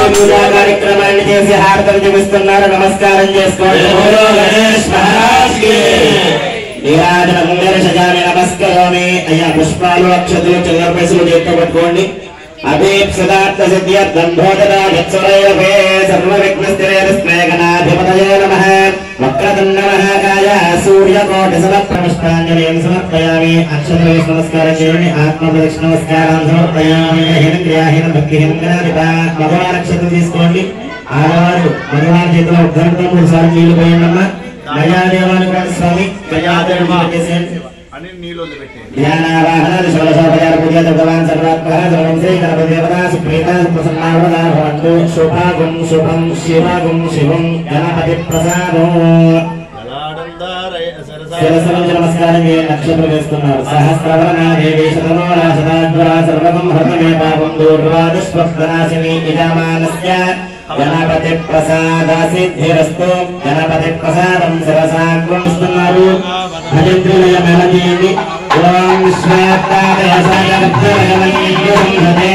పూజా కార్యక్రమాన్ని చేసి హారతలు చూపిస్తున్నారు నమస్కారం చేసుకోండి బోలో గణేష్ మహారాజ్ కి. నీరాజన ముందర సజామి నమస్కరోమి అయ్యా పుష్పాలు అక్షతులు చిల్లర పైసలు చేతితో పట్టుకోండి అభీప్సదార్థ సిద్ధ్యర్థం భోజన యత్సరైరభే సర్వ విఘ్నస్థిరేరస్మేఘనాధిపతయే నమః వక్రతుండ మహాకాయ సూర్యకోటి సమర్పణ పుష్పాంజలిం సమర్పయామి అక్షతులు నమస్కారం చేయండి ఆత్మ ప్రదక్షిణ నమస్కారం సమర్పయామి హీన క్రియాహీన భక్తిహీన గణాధిప మగవారి అక్షతులు తీసుకోండి ఆడవారు మగవారి చేతిలో ఉద్ధరణతో మూడు సార్లు నీళ్లు పోయండమ్మా దయాదేవానుకోండి స్వామి దయాదేవాన్ని చేసేయండి అని నీళ్ళు వదిలిపెట్టేయండి జ్ఞానావాహనాది షోడశోపచార పూజ భగవాన్ సర్వాత్మక సర్వం శ్రీ గణపతి దేవతా సుప్రీత ప్రసన్నావదా భవంతు శుభాగుం శుభం శివగుం శివం గణపతి ప్రసాదం జలాడందారయ సరసా శిరస్సు నుంచి నమస్కారం చేయండి నక్షత్రం వేస్తున్నారు సహస్రవర్ణ దేవి శతనోరా శతాధ్వరా సర్వగం హృతమే పాపం దూర్వాదుష్వక్తనాశిని ఇజమానస్య గణపతి ప్రసాద సిద్ధిరస్తు గణపతి ప్రసాదం శిరసాగ్రమిస్తున్నారు భజంత్రులయ మేళ చేయండి ఓం విశ్వాత్తాదయ సగభక్తరగమనీయుంహతే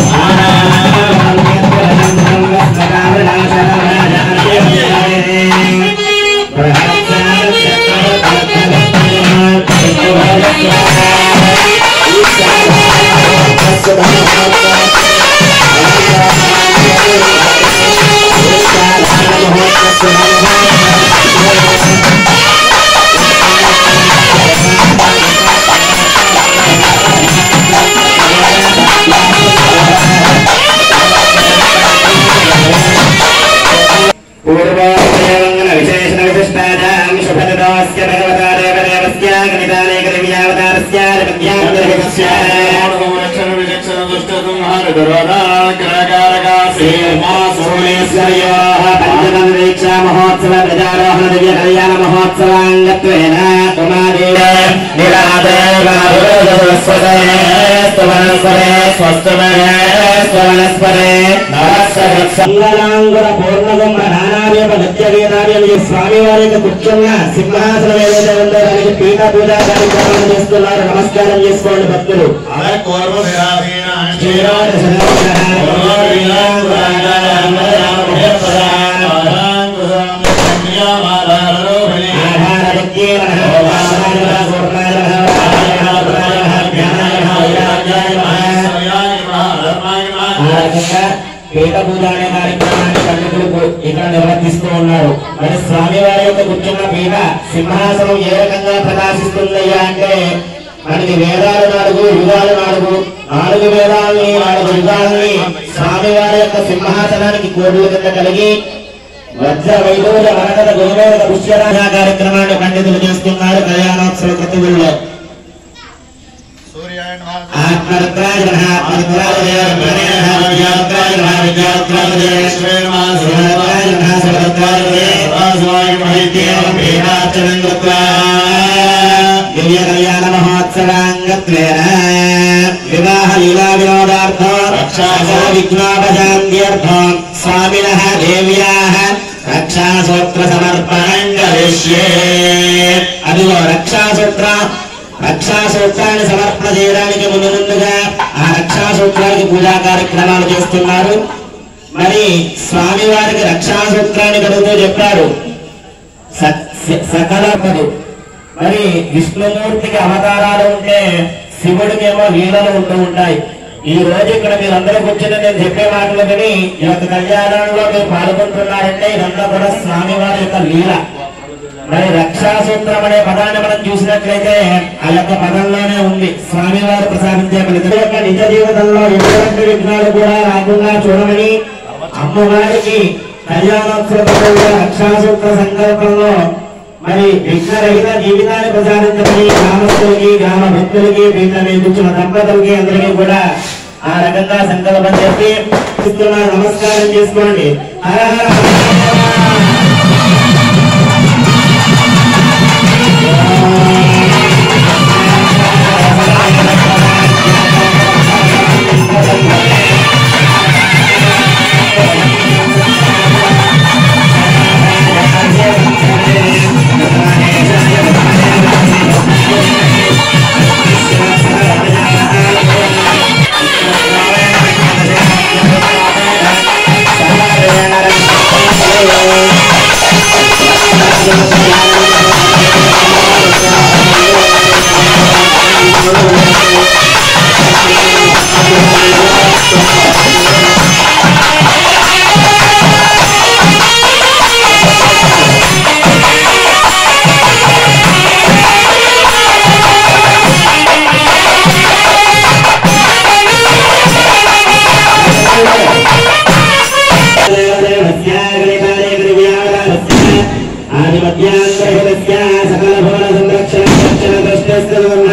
పూర్వోత్తరవంగన విశేషణ విశిష్టాజాం శుభదోస్య భగవతా దేవదేవస్య గణితానేక దివ్యావతారస్య విద్యావతారస్య రక్షణ విచక్షణ దుష్ట సంహార దుర్వదాగ్రగారకాశీమాసోళేశ్వర్యో పంచమీక్షా మహోత్సవ ప్రజారోహణ దివ్య కళ్యాణ మహోత్సవాంగత్వేన ఉమాదేవ సంగలాంగుర పూర్ణగం నానావేప నృత్య వేదాలు స్వామి వారి యొక్క కూర్చున్న సింహాసనం ఏదైతే ఉందో దానికి పీఠ పూజా కార్యక్రమాలు చేస్తున్నారు నమస్కారం చేసుకోండి భక్తులు ఆ రకంగా పీఠ పూజ అనే కార్యక్రమాన్ని పండితులు ఇక్కడ నిర్వర్తిస్తూ ఉన్నారు మరి స్వామి వారి యొక్క కూర్చున్న పీఠ సింహాసనం ఏ రకంగా ప్రకాశిస్తుందయ్యా అంటే మనకి వేదాలు నాలుగు యుగాలు నాలుగు నాలుగు వేదాలని నాలుగు యుగాలని స్వామి వారి యొక్క సింహాసనానికి కోడుల కింద కలిగి వజ్ర వైడూర వరకత గోవేద పుష్యరాజ కార్యక్రమాన్ని పండితులు చేస్తున్నారు కళ్యాణోత్సవ కృతువుల్లో సూర్యాయ నమః ఆత్మరుద్రాయ నమః ఆత్మరుద్రాయ నమః విద్యారుద్రాయ నమః విద్యారుద్రాయ నమః శివరుద్రాయ నమః శివరుద్రాయ దివ్య కళ్యాణ మహోత్సవాంగత్వేన వివాహ లీలా వినోదార్థం రక్షాస విఘ్నోపశాంత్యర్థం స్వామినః దేవ్యాः రక్షాసూత్ర సమర్పణం కరిష్యే అదిగో రక్షాసూత్ర రక్షాసూత్రాన్ని సమర్పణ చేయడానికి ముందు ముందుగా ఆ రక్షాసూత్రానికి పూజా కార్యక్రమాలు చేస్తున్నారు మరి స్వామి వారికి రక్షాసూత్రాన్ని కడుగుతూ చెప్పారు స- స- సకల పదు మరి విష్ణుమూర్తికి అవతారాలు ఉంటే శివుడికేమో లీలలు ఉంటూ ఉంటాయి ఈ రోజు ఇక్కడ మీరు అందరూ కూర్చొని నేను చెప్పే మాటలు విని ఈ యొక్క కళ్యాణంలో మీరు పాల్గొంటున్నారంటే ఇదంతా కూడా స్వామి వారి యొక్క లీల మరి రక్షాసూత్రం అనే పదాన్ని మనం చూసినట్లయితే ఆ యొక్క పదంలోనే ఉంది స్వామి వారు ప్రసాదించే ఫలితం యొక్క నిజ జీవితంలో ఎటువంటి విఘ్నాలు కూడా రాకుండా చూడమని అమ్మవారికి కళ్యాణోత్సవ రక్షాసూత్ర సంకల్పంలో మరి విఘ్నరహిత జీవితాన్ని ప్రసాదించమని గ్రామస్తులకి గ్రామ భక్తులకి వీళ్ళ మీద కూర్చున్న దంపతులకి అందరికీ కూడా ఆ రకంగా సంకల్పం చెప్పి ఇస్తున్నారు నమస్కారం చేసుకోండి హర హర హర. ఆదిమధ్యాంధ్రహితస్య సకల భవన సంరక్షణ రక్షణ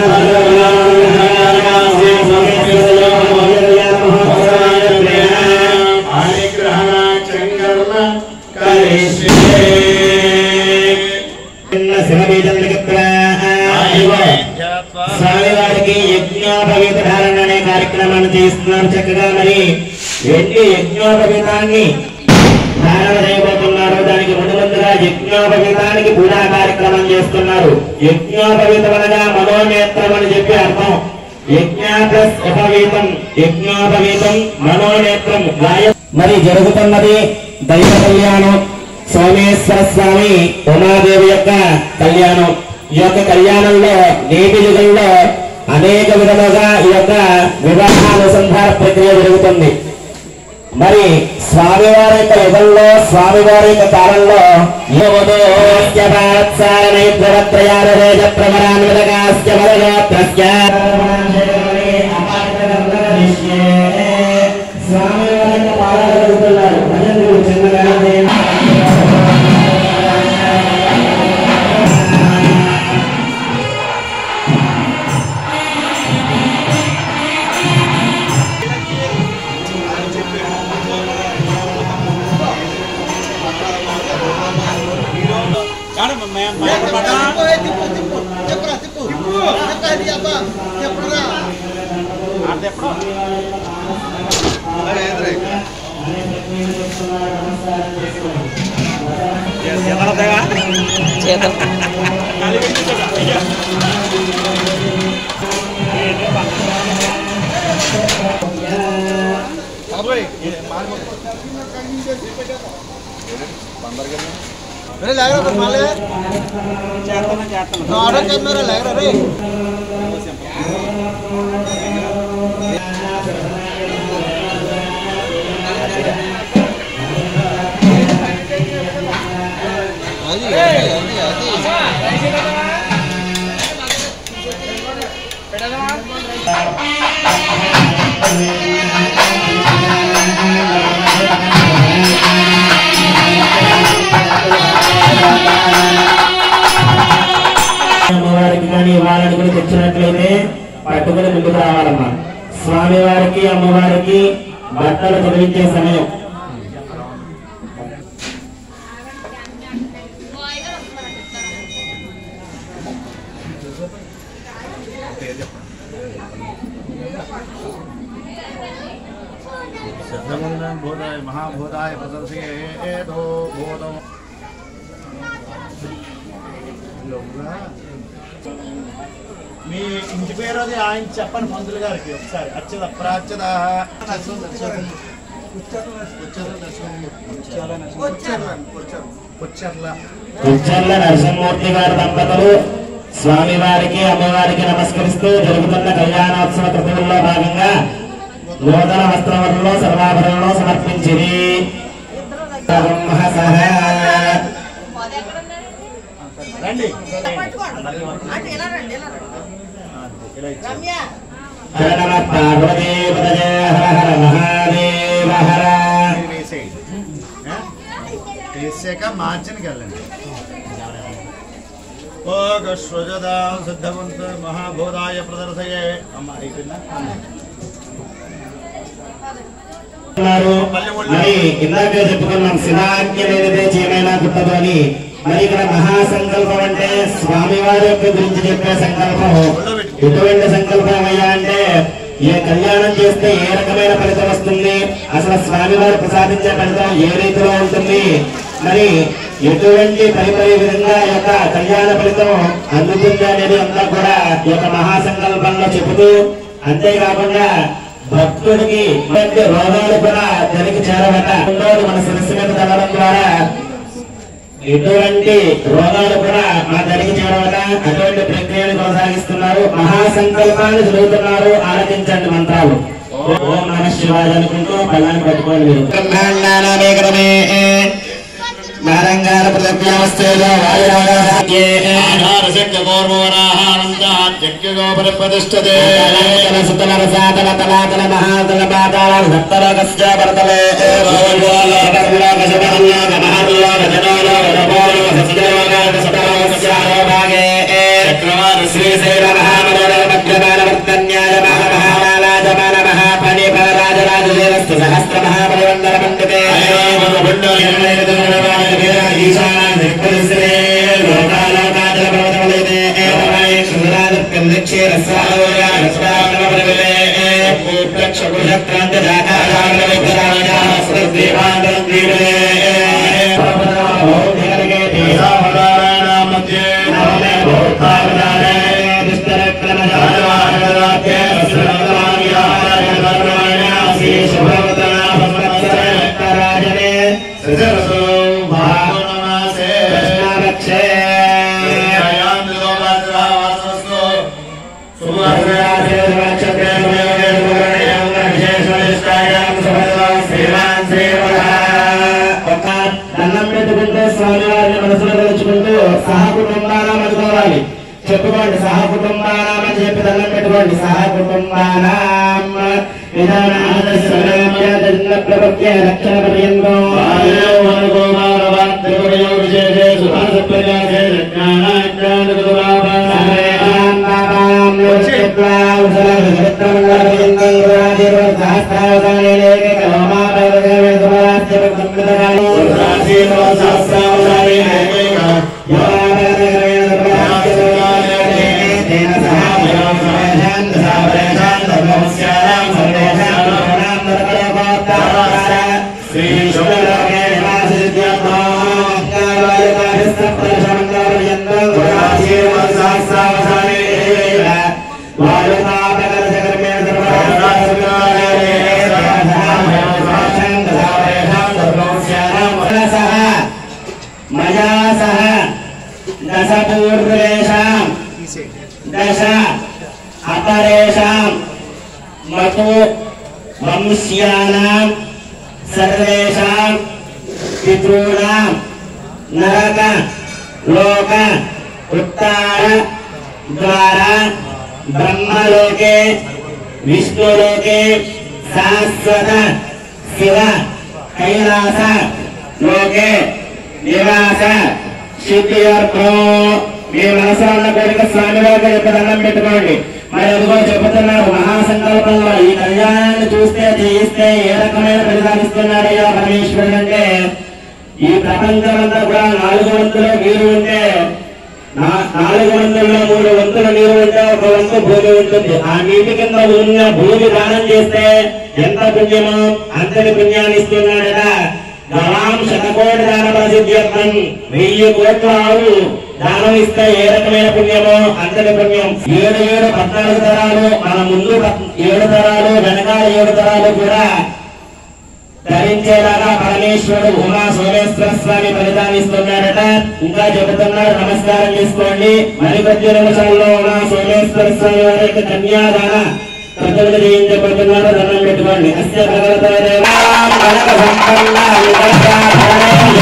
స్వామివారికి యజ్ఞోపవీత ధారణ అనే కార్యక్రమాన్ని చేస్తున్నారు చక్కగా మరి వెండి యజ్ఞోపవీతాన్ని ధారణ చేయబోతున్నారు దానికి ముందు ముందుగా యజ్ఞోపవీతానికి పూజా కార్యక్రమం చేస్తున్నారు యజ్ఞోపవీతం అనగా మనోనేత్రం అని చెప్పి అర్థం యజ్ఞ ప్లస్ ఉపవీతం యజ్ఞోపవీతం మనోనేత్రం గాయ మరి జరుగుతున్నది దైవ కళ్యాణం సోమేశ్వర స్వామి ఉమాదేవి యొక్క కళ్యాణం ఈ యొక్క కళ్యాణంలో నేటి యుగంలో అనేక విధముగా ఈ యొక్క వివాహానుసంధాన ప్రక్రియ జరుగుతుంది మరి స్వామివారి యొక్క యుగంలో స్వామివారి యొక్క కాలంలో స్వామివారి యొక్క పాలన జరుగుతున్నారు భజనలు చిన్నగానే अरे लग रहा है माले ऑर्डर कर मेरा लग रहा रे అమ్మవారికి కానీ వాళ్ళని కూడా తెచ్చినట్లయితే పట్టుకుని ముందుకు రావాలమ్మా స్వామి వారికి అమ్మవారికి బట్టలు తొలగించే సమయం భూతాయ మహాభూతాయ ప్రదర్శయేదో భూతం మీ ఇంటి పేరు అది ఆయన చెప్పండి పంతులు గారికి ఒకసారి అచ్చద ప్రాచ్యద పుచ్చర్ల కుచ్చర్ల నరసింహమూర్తి గారి దంపతులు స్వామి వారికి అమ్మవారికి నమస్కరిస్తూ జరుగుతున్న కళ్యాణోత్సవ కృతుల్లో భాగంగా నూతన వస్త్రములలో సర్వాభరణలో సమర్పించింది రండి హర నమ పార్వదేవతయ హర హర మహాదేవ హర వేసేయండి ఆ? వేసాక మార్చనికి వెళ్ళండి ఓగశ్వజదా సిద్ధవంత మహాభూతాయ ప్రదర్శయే అమ్మ అయిపోయిందా ఉన్నారు. మరి ఇందాక చెప్పుకున్నాం శివాజ్ఞ లేనిదే చేయమైనా గుట్టదు అని మరి ఇక్కడ మహాసంకల్పం అంటే స్వామివారి యొక్క గురించి చెప్పే సంకల్పం ఎటువంటి సంకల్పం అయ్యా అంటే ఏ కళ్యాణం చేస్తే ఏ రకమైన ఫలితం వస్తుంది అసలు స్వామివారు ప్రసాదించే ఫలితం ఏ రీతిలో ఉంటుంది మరి ఎటువంటి పరిపరి విధంగా ఈ యొక్క కళ్యాణ ఫలితం అందుతుంది అనేది అంతా కూడా ఈ యొక్క మహాసంకల్పంలో చెబుతూ అంతేకాకుండా భక్తుడికి ఇటువంటి రోగాలు కూడా తనకి చేరబట్ట రెండోది మన శిరస్సు మీద తగలడం ద్వారా ఇటువంటి రోగాలు కూడా మా జరిగి చేరవట అటువంటి ప్రక్రియను కొనసాగిస్తున్నారు మహాసంకల్పాన్ని చదువుతున్నారు ఆలోచించండి మంత్రాలు ఓం నమ శివాయ అనుకుంటూ పల్లాన్ని పట్టుకోండి మీరు బ్రహ్మాండానామేకరమే మరంగార ప్రదవ్యావస్థలో సుతల రసాతల తలాతల మహాతల పాతాళ సప్తలోకస్య పరతలే లోక శతలోక మహాలోక జనలోక రపోలోక సత్యలోక సతలోకస్య భాగే చక్రవార శ్రీశైల మహామనోర మధ్యమాన వర్తన్యాయమాన మహామాలాజమాన మహాఫణి ఫలరాజరాజ దేవస్థ సహస్ర మహాపరివందన పండితే ఈశాన్య లోకాలోకాచల పర్వతమలైతే ఏకమై క్షురాదర్కల్లక్షేర స్వాలోగా రస్వానవరవిలే ప్రేక్షకుషక్రాంత జాతారాగ విగ్రహాయ సద్దేవాంతరం దీవలే నవమే భూతావతారే దండం పెట్టుకుంటూ స్వామివారిని మనసులో తలుచుకుంటూ సహ కుటుంబానం అనుకోవాలి చెప్పుకోండి సహ కుటుంబానం అని చెప్పి దండం పెట్టుకోండి సహ కుటుంబానం ప్రపత్య రక్షణ పర్యంతం శ్రీ శుభలోకే మయా సహ దశ పూర్వేషాం దశ అపరేషాం మతు వంశ్యానాం సర్వేషాం పితॄణాం నరక లోక ఉత్తార ద్వారా బ్రహ్మలోకే విష్ణులోకే శాశ్వత శివ కైలాస లోకే నివాస సిద్ధియర్థం మీ మనసులో ఉన్న కోరిక స్వామి వారికి చెప్పి దండం పెట్టుకోండి మరి అదిగో చెబుతున్నారు మహాసంకల్పంలో ఈ కళ్యాణాన్ని చూస్తే చేయిస్తే ఏ రకమైన ఫలితాలిస్తున్నాడయ్యా పరమేశ్వరుడు అంటే ఈ ప్రపంచమంతా కూడా నాలుగు వంతులు నీరు ఉంటే నా- నాలుగు వంతుల్లో మూడు వంతుల నీరు ఉంటే ఒక వంతు భూమి ఉంటుంది ఆ నీటి కింద ఉన్న భూమి దానం చేస్తే ఎంత పుణ్యమో అంతటి పుణ్యాన్ని ఇస్తున్నాడట గవాం శతకోటి దాన ప్రసిద్ధ్యర్థం వెయ్యి కోట్ల ఆవు దానం ఇస్తే ఏ రకమైన పుణ్యమో అంతటి పుణ్యం ఏడు ఏడు పద్నాలుగు తరాలు మన ముందు పద్- ఏడు తరాలు వెనకాల ఏడు తరాలు కూడా ధరించేలాగా పరమేశ్వరుడు ఉమా సోమేశ్వర స్వామి ఫలితాన్ని ఇస్తున్నాడట ఇంకా చెబుతున్నాడు నమస్కారం చేసుకోండి మరికొద్ది నిమిషాల్లో ఉమా సోమేశ్వర స్వామి వారి యొక్క కన్యాదాన ప్రతినిధి చేయించబడుతున్నాడు దండం పెట్టుకోండి అస్య భగవతదేవా కనక సంపన్న వికటాధరే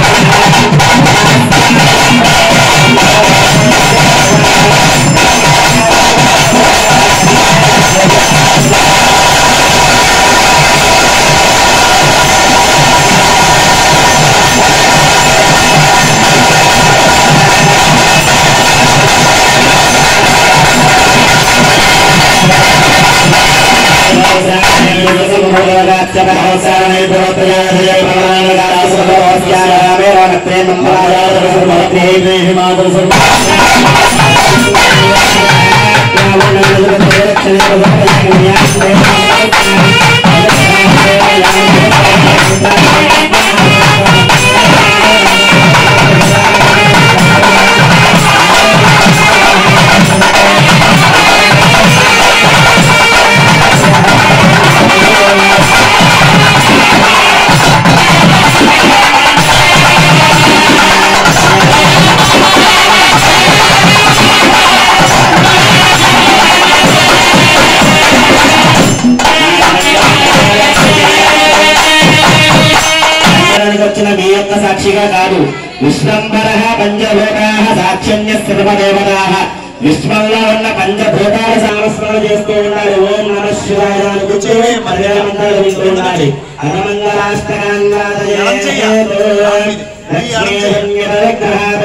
విశ్వంబరः పంచభూతాः సాక్ష్యన్య సర్వదేవతాः విశ్వంలో ఉన్న పంచభూతాల సంస్మరణ చేస్తూ ఉండాలి ఓం నమ శివాయ అని కూర్చొని మర్యాదమంతాలు వింటూ ఉండాలి అరమంగళాష్టకాంగాదయే ఎడం చెయ్య. ఈ ఎడం చెయ్య.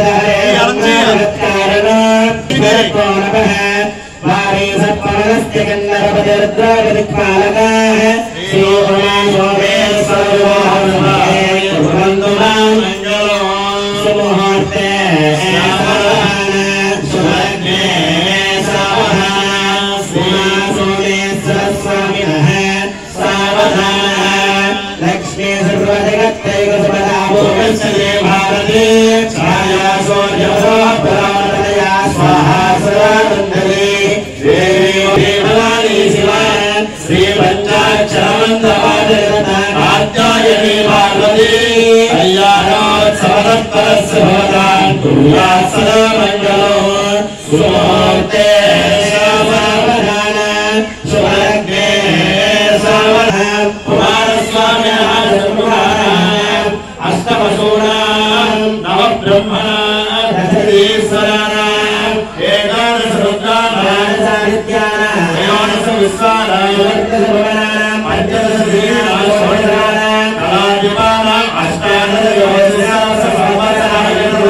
లక్ష్మీ సర్వజగత్తైక సుమదాభూమిశ్రీ భారతి ఛాయా సూర్యసోపరామతయా స్వాహా సదానందలి దేవి దేవలాని శివ శ్రీ పంచాక్షరమందవాదరత కాత్యాయని పార్వతి కళ్యాణోత్సవతత్పరస్య భవతాన్ కుర్యాత్ సదా మంగళం సుమూర్తే సావధాన శుభలగ్నే సావధాన కుమారస్వామినః సర్వధాన అష్టమశూనాం నవ బ్రహ్మణాం దశీశ్వరాణాం ఏకాదశ రుద్రాణాం సాహిత్యానాం త్రయోదశ విశ్వానాం వర్తసభవనాం పంచదశ శ్రీనాం షోడశానాం కళాదిపానాం అష్టాదశ యోగశాస్త్ర సంవత్సరాణి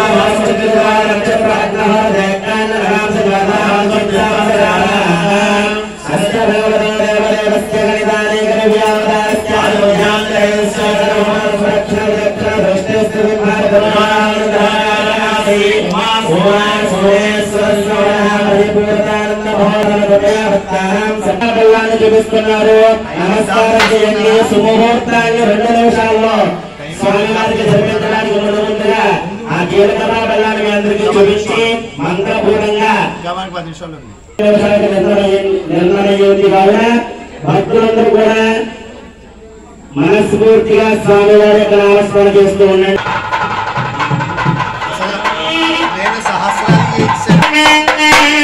చూపిస్తున్నారు నమస్కారం చేయండి సుముహూర్తాన్ని రెండు నిమిషాల్లో స్వామివారికి జరిపించడానికి ముందు ముందుగా ఆ జీవితమా బెల్లాన్ని మీ అందరికీ చూపించి మంత్రపూర్ణంగా ఇంకా మనకి పది నిమిషాలు ఉంది నిమిషాలకు నిర్ణయం నిర్ణయింది కావున భక్తులందరూ కూడా మనస్ఫూర్తిగా స్వామివారి యొక్క నామస్మరణ చేస్తూ ఉండండి అసలు నేను సహస్రానికి ఇచ్చాను.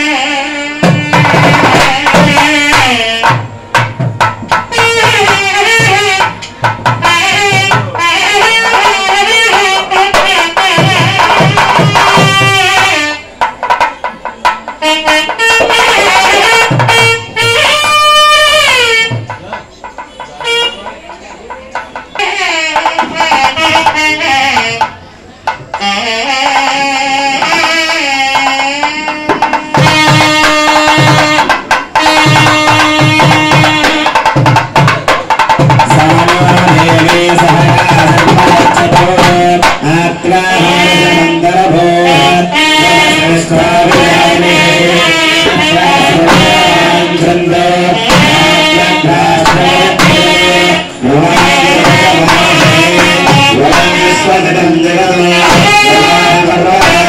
జగన్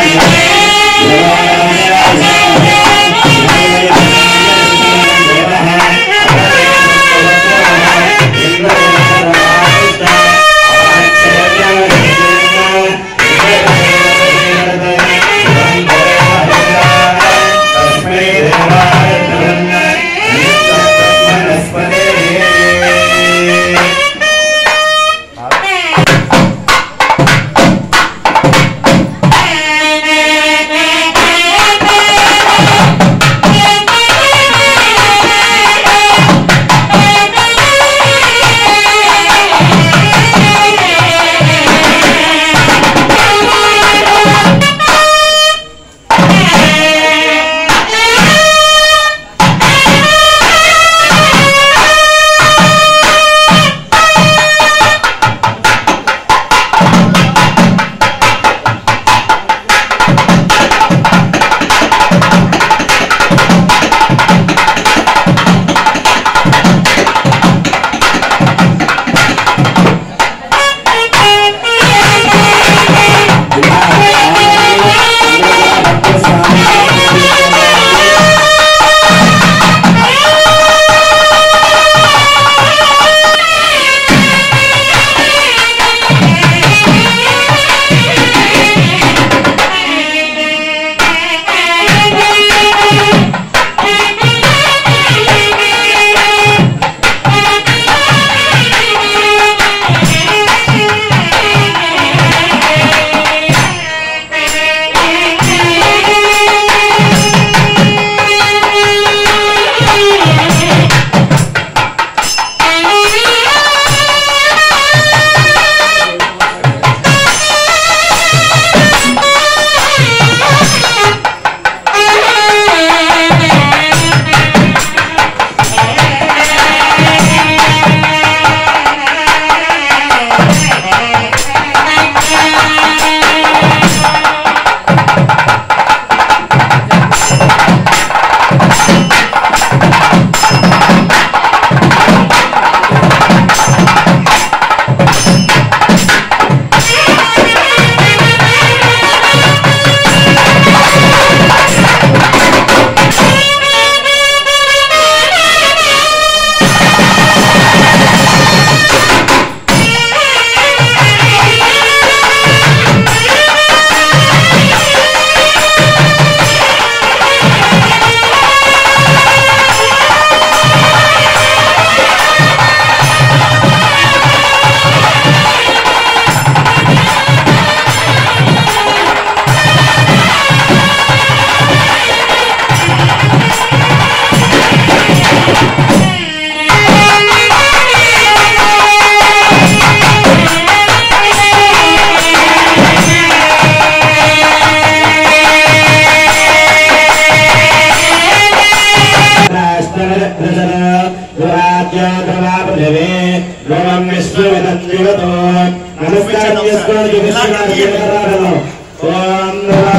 చేసుకొని చూపిస్తున్నారు జీలకర్రలో. ఓం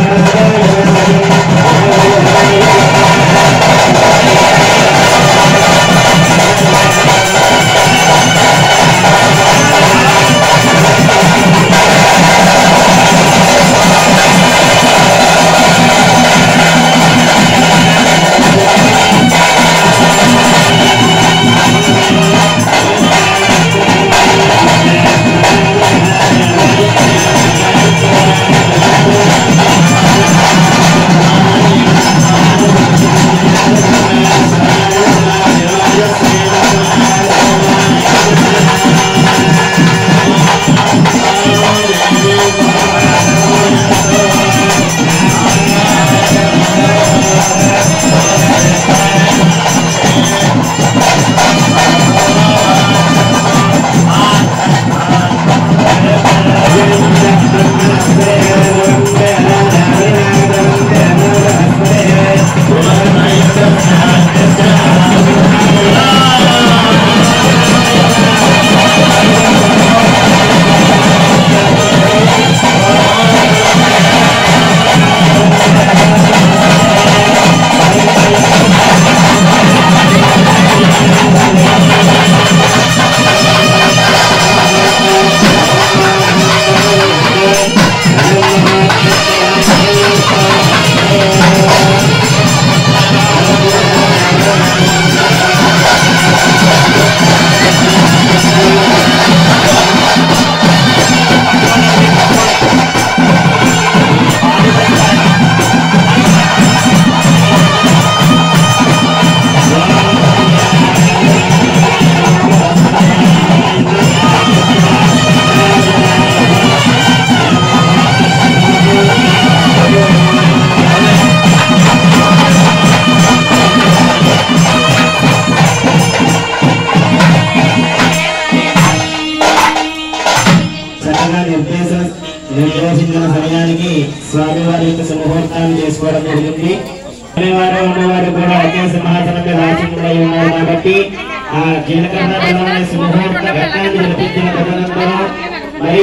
చక్కగా నిర్దేశ నిర్దేశించిన సమయానికి స్వామివారి యొక్క సుముహూర్తాన్ని చేసుకోవడం జరిగింది స్వామివారు అమ్మవారు కూడా ఒకే సింహాసనం మీద ఆసీనులై ఉన్నారు కాబట్టి ఆ జీలకర్ర బెల్లం సుముహూర్త ఘట్టాన్ని జరిపించిన తదనంతరం మరి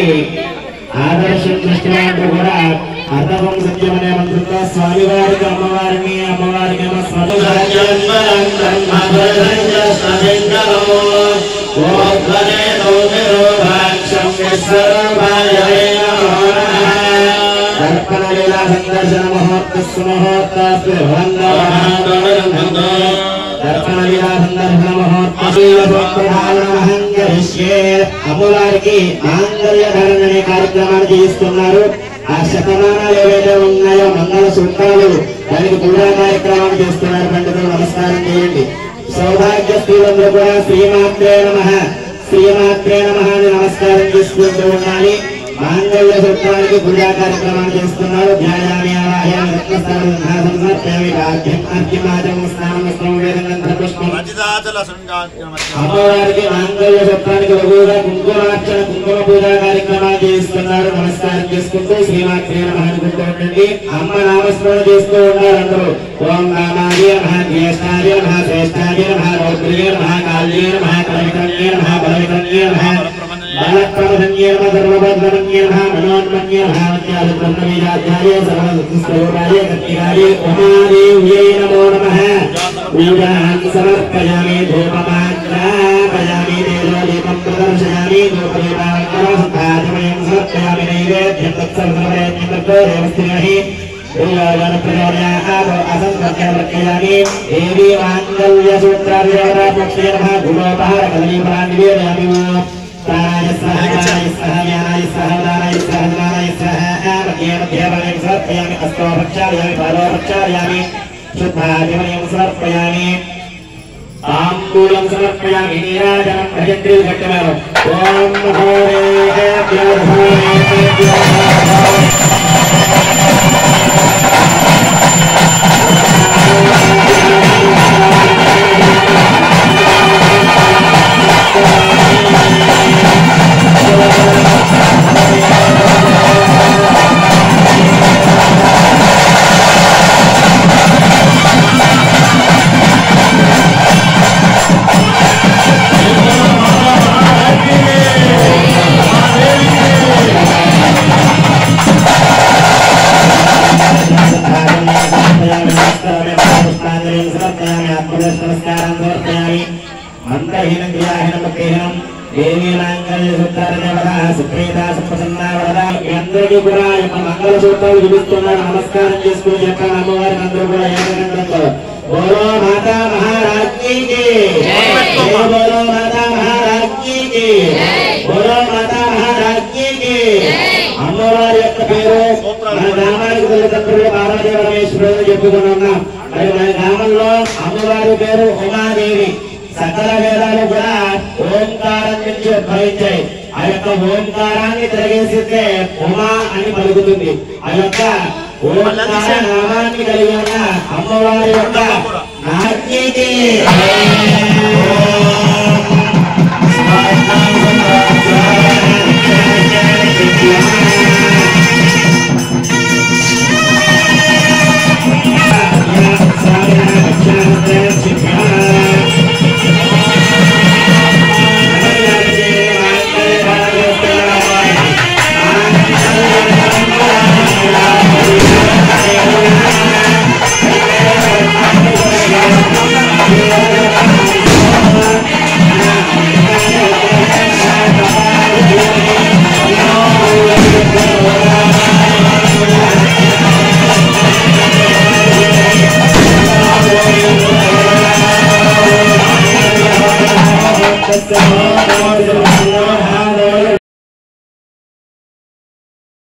ఆదర్శం దృష్టిలో అంటూ కూడా అర్థవం సత్యం అనే మంత్రంతో స్వామివారికి అమ్మవారిని అమ్మవారికి ఏమో దర్పణ లీలా సందర్శన ముహూర్తస్సు ముహూర్తాస్తు దర్పణ లీలా సందర్శన ముహూర్తస్యే అమ్మవారికి మాంగళ్య ధరణ అనే కార్యక్రమాన్ని చేయిస్తున్నారు ఆ శతమానాలు ఏవైతే ఉన్నాయో మంగళ సూత్రాలు దానికి పూజా కార్యక్రమాన్ని చేస్తున్నారు పండితులు నమస్కారం చేయండి సౌభాగ్య స్త్రీలందరూ కూడా శ్రీమాత్రే నమ శ్రీమాత్రే నమ అని నమస్కారం చేసుకుంటూ ఉండాలి మాంగళ్య సూత్రానికి పూజా కార్యక్రమాన్ని చేస్తున్నారు ధ్యాయామి ఆవాహయామి రత్నస్థానం నాదం సమర్పయామి ఆద్యం అర్ఘ్యమాచం స్నానం వస్త్రం వేదంగం పుష్పం రజితాచల సంగాత్యమధ్య అమ్మవారికి మాంగళ్య సత్రానికి బహుగా కుంకుమార్చన కుంకుమ పూజా కార్యక్రమాలు చేస్తున్నారు నమస్కారం చేసుకుంటూ శ్రీమాత్రే నమ అనుకుంటూ ఉండండి అమ్మ నామస్మరణ చేస్తూ ఉన్నారు అందరూ ఓం రామాయ నమ జ్యేష్ఠాయ నమ శ్రేష్ఠాయ నమ రౌద్రయ నమ కాళ్యే నమ కలవికరణ్యే నమ బలవికరణ్యే నమ బలప్రమధన్యే నమ ధర్మభద్రమన్యే నమ మనోన్మన్యే నమ విద్యాలు బ్రహ్మవీరాధ్యాయ సర్వస్వరూపాయ కత్తిరాయ ఉమాదేవ్యై నమో నమః पूजान् समर्पयामि धूपमाग्रापयामि तेजोदीपं प्रदर्शयामि धूपदीपाङ्करसुखाचमयं समर्पयामि नैवेद्यं तत्सर्वसमरेद्यं तत्तो देवस्त्रिणहि प्रचोदयाः असंवर्गवर्गयामि देवी माङ्गल्यसूत्रार्यवरापक्षे नमः गुणोपहारकदलीफलान् निवेदयामि प्राणाय सह ज्ञानाय सह ज्ञानाय सह दानाय सह ज्ञानाय सह मध्ये मध्ये बलं समर्पयामि हस्तो प्रक्षालयामि पादो प्रक्षालयामि शुद्धादिमयं समर्पयामि ताम्बूलं समर्पयामि नीराजनं भजन्त्री घट्टमेव ॐ होरेभ्यो होरेभ्यो శ్రీ దేవి మాంగళ్య సూత్రాలనే వద సుప్రీత సుప్రసన్నా వద మీ అందరికీ కూడా ఈ యొక్క మంగళ సూత్రాలు చూపిస్తున్నారు నమస్కారం చేసుకుని చెప్పాలి అమ్మవారికి అందరూ కూడా ఏకగ్రంథంతో బోలో మాతా మహారాజ్ఞీ కి జై బోలో మాతా మహారాజ్ఞీ కి బోలో మాతా మహారాజ్ఞీ కి అమ్మవారి యొక్క పేరు మన గ్రామానికి తల్లిదండ్రులు పార్వతీ పరమేశ్వరుడు చెప్పుకున్నాం మరి మన గ్రామంలో అమ్మవారి పేరు ఉమాదేవి సకల వేదాలు కూడా ఓంకారం నుంచి ఉద్భవించాయి ఆ యొక్క ఓంకారాన్ని తిరగేసితే ఉమా అని పలుకుతుంది ఆ యొక్క ఓంకార నామాన్ని కలిగి ఉన్న అమ్మవారి యొక్క నాట్యకి